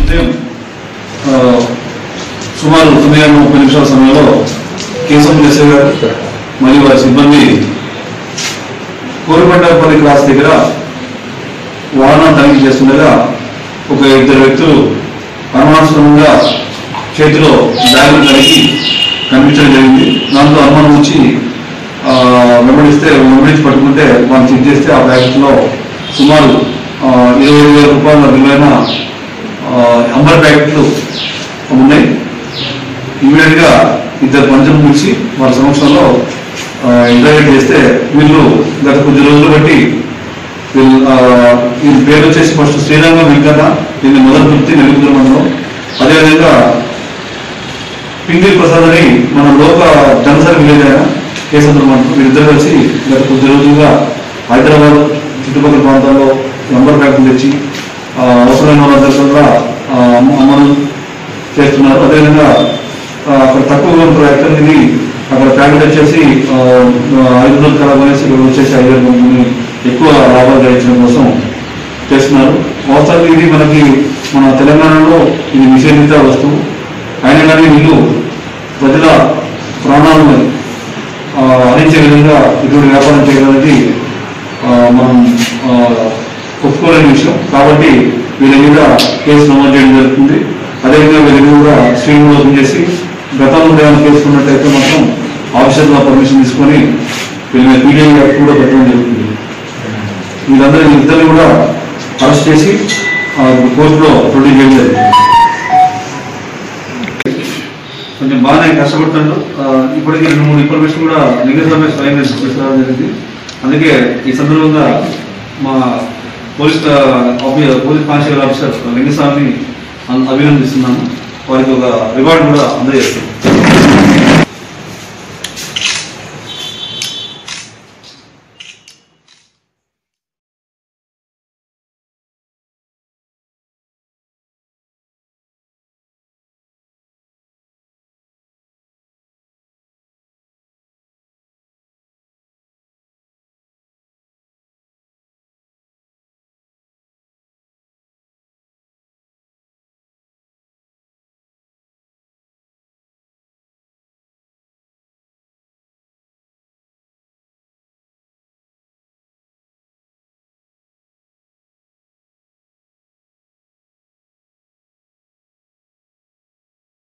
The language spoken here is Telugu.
ఉదయం ఆ, సుమారు తొమ్మిది గంటల ముప్పై నిమిషాల సమయంలో కేశవం ఎస్ఐ గారు మరియు వారి సిబ్బంది కోరిపంటపల్లి క్లాస్ దగ్గర వాహనం తనిఖీ చేస్తుండగా ఒక ఇద్దరు వ్యక్తులు అనుమానాస్పదంగా చేతిలో బ్యాగులు కలిగి కనిపించడం జరిగింది దాంతో అనుమానం వచ్చి ఆ, వెంబడిస్తే వెంబడించి పట్టుకుంటే వాళ్ళు చెక్ చేస్తే ఆ బ్యాగ్స్లో సుమారు ఆ, ఇరవై ఐదు వేల రూపాయల విలువైన ఆ, అంబర్ ప్యాకెట్లు ఉన్నాయి ఇమీడియట్ గా ఇద్దరు పంచం పిలిచి వాళ్ళ సమక్షంలో ఇంటర్వ్యూ చేస్తే వీళ్ళు గత కొద్ది రోజులు బట్టి వీళ్ళు ఆ, వీళ్ళ పేరు వచ్చేసి ఫస్ట్ శ్రీరంగం వెంకట దీన్ని మొదటి వృత్తి నెలుగుతుల మండలం అదేవిధంగా పింగిల్ ప్రసాద్ అని మన లోక జనసర్ విలేజ్ అయిన కేసంద్ర మండలం వీళ్ళిద్దరు కలిసి గత కొద్ది రోజులుగా హైదరాబాద్ చుట్టుపక్కల ప్రాంతాల్లో నంబర్ ప్యాకెట్లు తెచ్చి ఆ, అవసరమైన వాళ్ళందరూ కూడా ఆ, అమ్మ- అమలు చేస్తున్నారు అదేవిధంగా ఆ, అక్కడ తక్కువ ఎక్కడ తిని అక్కడ ప్యాకెట్ వచ్చేసి ఆ, ఐదు వందల కళ కొనేసి ఇక్కడ వచ్చేసి ఐదు వేల మందిని ఎక్కువ లాభాలు గ్రహించడం కోసం చేస్తున్నారు వాస్తవానికి ఇది మనకి మన తెలంగాణలో ఇది నిషేధిత వస్తువు అయినా కానీ వీళ్ళు ప్రజల ప్రాణాలను ఆ, హరించే విధంగా ఇటువంటి వ్యాపారం చేయడానికి ఆ, మనం ఆ, ఒప్పుకోలేని విషయం కాబట్టి వీళ్ళ మీద కేసు నమోదు చేయడం జరుగుతుంది అదేవిధంగా వీళ్ళ మీద కూడా స్క్రీన్ ఓపెన్ చేసి గతంలో ఏమైనా కేసు ఉన్నట్టయితే మాత్రం ఆఫీసర్ల పర్మిషన్ తీసుకొని వీళ్ళ మీద పీడిఎం యాక్ట్ కూడా పెట్టడం జరుగుతుంది వీళ్ళందరూ ఇద్దరిని కూడా అరెస్ట్ చేసి ఆ, కోర్టులో ప్రొడ్యూస్ చేయడం జరిగింది కొంచెం బాగానే కష్టపడుతుండ్రు ఆ, ఇప్పటికీ రెండు మూడు ఇన్ఫర్మేషన్ కూడా లింగస్వామి స్వయంగా తీసుకురావడం జరిగింది అందుకే ఈ సందర్భంగా మా పోలీస్ ఆ, ఆఫీ- పోలీస్ కానిస్టేబుల్ ఆఫీసర్ లింగస్వామిని అభినందిస్తున్నాను వారికి ఒక రివార్డు కూడా అందజేస్తున్నాం